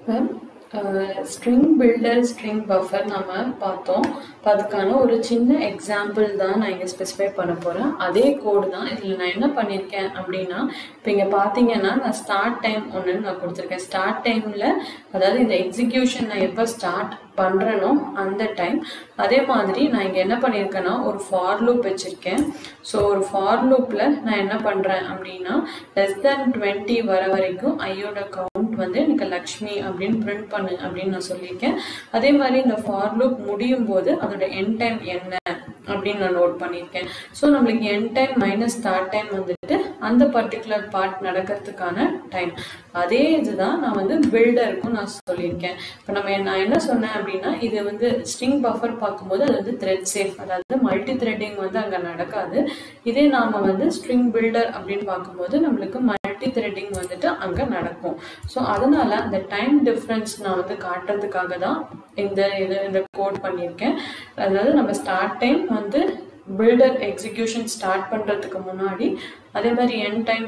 string filter string buffer நம்ம பார்த்தோம் இப்போ அதுக்கான ஒரு சின்ன எக்ஸாம்பிள் தான் நான் இங்கே ஸ்பெசிஃபை பண்ண போகிறேன் அதே கோடு தான் இதில் நான் என்ன பண்ணியிருக்கேன் அப்படின்னா இப்போ இங்கே பார்த்தீங்கன்னா நான் ஸ்டார்ட் டைம் ஒன்று நான் கொடுத்துருக்கேன் ஸ்டார்ட் டைமில் அதாவது இந்த எக்ஸிக்யூஷன் நான் எப்போ ஸ்டார்ட் பண்ணுறனோ அந்த டைம் அதே மாதிரி நான் இங்கே என்ன பண்ணியிருக்கேன்னா ஒரு ஃபார் லூப் வச்சுருக்கேன் ஸோ ஒரு ஃபார் லூப்பில் நான் என்ன பண்ணுறேன் அப்படின்னா லெஸ் தேன் டுவெண்ட்டி வர வரைக்கும் ஐயோட கவுண்ட் வந்து எனக்கு லக்ஷ்மி அப்படின்னு பிரிண்ட் பண்ணு அப்படின்னு நான் சொல்லியிருக்கேன் அதே மாதிரி இந்த ஃபார் லூப் முடியும் போது அதோட என் டைம் என்ன அப்படின்னு நான் நோட் பண்ணியிருக்கேன் ஸோ நம்மளுக்கு end time minus start time வந்துட்டு அந்த பர்டிகுலர் பார்ட் நடக்கிறதுக்கான டைம் அதே இதுதான் நான் வந்து பில்டருக்கும் நான் சொல்லியிருக்கேன் இப்போ நம்ம நான் என்ன சொன்னேன் அப்படின்னா இது வந்து ஸ்ட்ரிங் பஃபர் பார்க்கும்போது அது வந்து த்ரெட் சேஃப் அதாவது மல்டி த்ரெட்டிங் வந்து அங்கே நடக்காது இதே நாம் வந்து ஸ்ட்ரிங் பில்டர் அப்படின்னு பார்க்கும்போது நம்மளுக்கு மல்டி த்ரெட்டிங் வந்துட்டு அங்கே நடக்கும் ஸோ அதனால அந்த டைம் டிஃப்ரென்ஸ் நான் வந்து காட்டுறதுக்காக தான் இந்த இது இந்த கோட் பண்ணியிருக்கேன் அதாவது நம்ம ஸ்டார்ட் டைம் வந்து பில்டர் எக்ஸிக்யூஷன் ஸ்டார்ட் பண்ணுறதுக்கு முன்னாடி அதே மாதிரி என் டைம்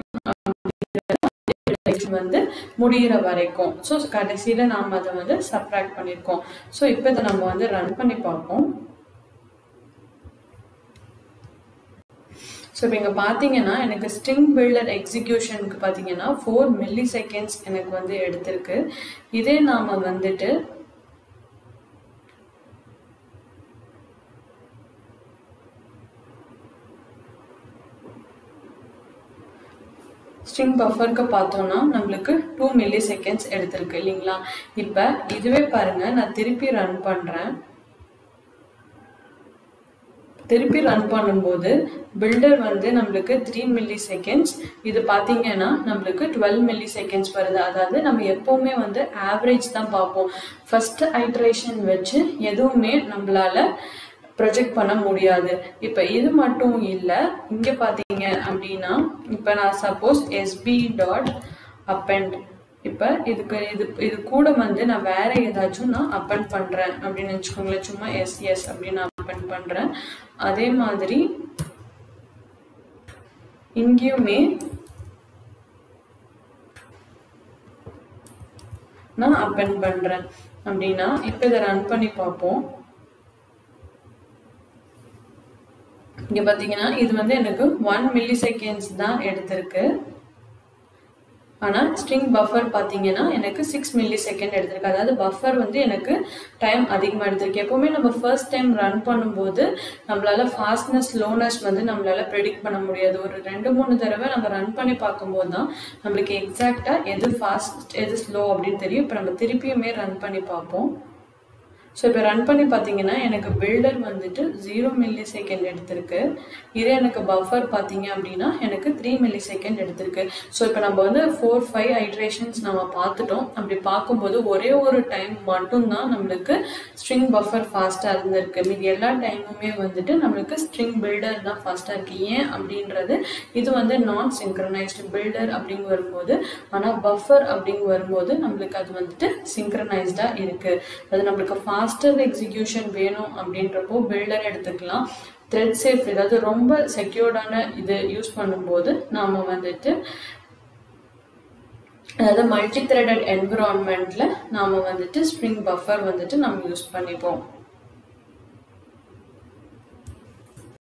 வந்து முடிகிற வரைக்கும் ஸோ கடைசியில் நாம் அதை வந்து சப்ராக்ட் பண்ணியிருக்கோம் ஸோ இப்போ இதை நம்ம வந்து ரன் பண்ணி பார்ப்போம் ஸோ இப்போ இங்கே பார்த்தீங்கன்னா எனக்கு ஸ்ட்ரிங் பில்டர் எக்ஸிக்யூஷனுக்கு பார்த்தீங்கன்னா ஃபோர் மில்லி செகண்ட்ஸ் எனக்கு வந்து எடுத்திருக்கு இதே நாம் வந்துட்டு ஸ்ட்ரிங் பஃபருக்கு பார்த்தோம்னா நம்மளுக்கு டூ மில்லி செகண்ட்ஸ் எடுத்திருக்கு இல்லைங்களா இப்போ இதுவே பாருங்க நான் திருப்பி ரன் பண்ணுறேன் திருப்பி ரன் பண்ணும்போது பில்டர் வந்து நம்மளுக்கு த்ரீ மில்லி செகண்ட்ஸ் இது பார்த்தீங்கன்னா நம்மளுக்கு டுவெல் மில்லி செகண்ட்ஸ் வருது அதாவது நம்ம எப்போவுமே வந்து ஆவரேஜ் தான் பார்ப்போம் ஃபர்ஸ்ட் ஐட்ரேஷன் வச்சு எதுவுமே நம்மளால ப்ரொஜெக்ட் பண்ண முடியாது இப்போ இது மட்டும் இல்லை இங்கே பார்த்தீங்க அப்படின்னா இப்போ நான் சப்போஸ் எஸ்பி டாட் அப்பெண்ட் இப்போ இதுக்கு இது இது கூட வந்து நான் வேற ஏதாச்சும் நான் அப்பெண்ட் பண்ணுறேன் அப்படின்னு வச்சுக்கோங்களேன் சும்மா எஸ்எஸ் அப்படின்னு நான் அப்பெண்ட் பண்ணுறேன் அதே மாதிரி இங்கேயுமே நான் அப்பெண்ட் பண்ணுறேன் அப்படின்னா இப்போ இதை ரன் பண்ணி பார்ப்போம் இங்க பாத்தீங்கன்னா இது வந்து எனக்கு ஒன் மில்லி செகண்ட்ஸ் தான் எடுத்திருக்கு ஆனா ஸ்ட்ரிங் பஃபர் பாத்தீங்கன்னா எனக்கு சிக்ஸ் மில்லி செகண்ட் எடுத்திருக்கு அதாவது பஃபர் வந்து எனக்கு டைம் அதிகமா எடுத்திருக்கு எப்பவுமே நம்ம ஃபர்ஸ்ட் டைம் ரன் பண்ணும்போது நம்மளால ஃபாஸ்ட்னஸ் ஸ்லோனஸ் வந்து நம்மளால ப்ரெடிக்ட் பண்ண முடியாது ஒரு ரெண்டு மூணு தடவை நம்ம ரன் பண்ணி பார்க்கும்போது தான் நம்மளுக்கு எக்ஸாக்டா எது ஃபாஸ்ட் எது ஸ்லோ அப்படின்னு தெரியும் இப்போ நம்ம திருப்பியுமே ரன் பண்ணி பார்ப்போம் ஸோ இப்போ ரன் பண்ணி பார்த்தீங்கன்னா எனக்கு பில்டர் வந்துட்டு ஜீரோ மில்லி செகண்ட் எடுத்திருக்கு இதே எனக்கு பஃபர் பார்த்தீங்க அப்படின்னா எனக்கு த்ரீ மில்லி செகண்ட் எடுத்திருக்கு ஸோ இப்போ நம்ம வந்து ஃபோர் ஃபைவ் ஹைட்ரேஷன்ஸ் நம்ம பார்த்துட்டோம் அப்படி பார்க்கும்போது ஒரே ஒரு டைம் மட்டும்தான் நம்மளுக்கு ஸ்ட்ரிங் பஃபர் ஃபாஸ்ட்டாக இருந்திருக்கு மீதி எல்லா டைமுமே வந்துட்டு நம்மளுக்கு ஸ்ட்ரிங் பில்டர் தான் ஃபாஸ்ட்டாக இருக்கு ஏன் அப்படின்றது இது வந்து நான் சிங்க்ரனைஸ்டு பில்டர் அப்படிங்க வரும்போது ஆனால் பஃபர் அப்படிங்க வரும்போது நம்மளுக்கு அது வந்துட்டு சிங்க்ரனைஸ்டாக இருக்கு அது நம்மளுக்கு ஃபாஸ்டர் எக்ஸிக்யூஷன் வேணும் அப்படின்றப்போ பில்டர் எடுத்துக்கலாம் த்ரெட் சேஃப் ஏதாவது ரொம்ப செக்யூர்டான இது யூஸ் பண்ணும்போது நாம் வந்துட்டு அதாவது மல்டி த்ரெடட் என்விரான்மெண்ட்ல நாம வந்துட்டு ஸ்ப்ரிங் பஃபர் வந்துட்டு நம்ம யூஸ் பண்ணிப்போம்